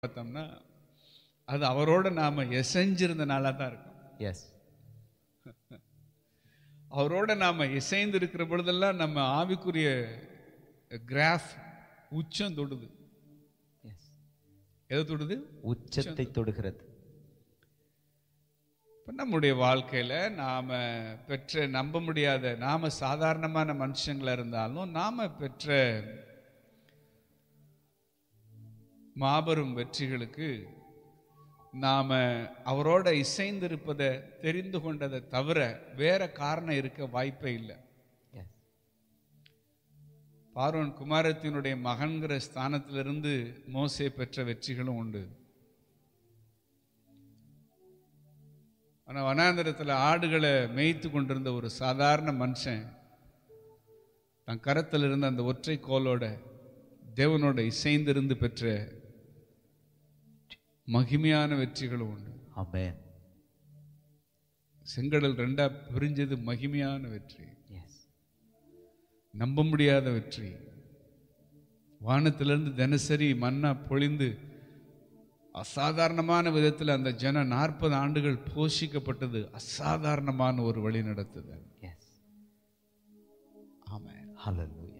பார்த்தோம்னா அது அவரோட நாம எசைஞ்சிருந்தனால தான் இருக்கும் எஸ் அவரோட நாம இசைந்து இருக்கிற பொழுதெல்லாம் நம்ம ஆவிக்குரிய கிராஃப் உச்சம் தொடுது எஸ் எதை தொடுது உச்சத்தை தொடுகிறது இப்போ நம்முடைய வாழ்க்கையில நாம பெற்ற நம்ப முடியாத நாம சாதாரணமான மனுஷங்களா இருந்தாலும் நாம பெற்ற மாபெரும் வெற்றிகளுக்கு நாம அவரோட இசைந்திருப்பதை தெரிந்து கொண்டதை தவிர வேற காரணம் இருக்க வாய்ப்பே இல்லை எஸ் பார்வன் குமாரத்தினுடைய மகன்கிற ஸ்தானத்திலிருந்து மோசே பெற்ற வெற்றிகளும் உண்டு ஆனா வனாந்திரத்தில் ஆடுகளை மேய்த்து கொண்டிருந்த ஒரு சாதாரண மனுஷன் தன் கரத்தில் இருந்த அந்த ஒற்றை கோலோட தேவனோட இசைந்திருந்து பெற்ற மகிமையான வெற்றிகளும் உண்டு ஆமென் செங்கடல் ரெண்டா பிரிஞ்சது மகிமையான வெற்றி எஸ் நம்ப முடியாத வெற்றி வானத்திலிருந்து தினசரி மன்னா பொழிந்து அசாதாரணமான விதத்தில் அந்த ஜன நாற்பது ஆண்டுகள் போஷிக்கப்பட்டது அசாதாரணமான ஒரு வழி நடத்துதல் எஸ் ஆமென் ஹalleluya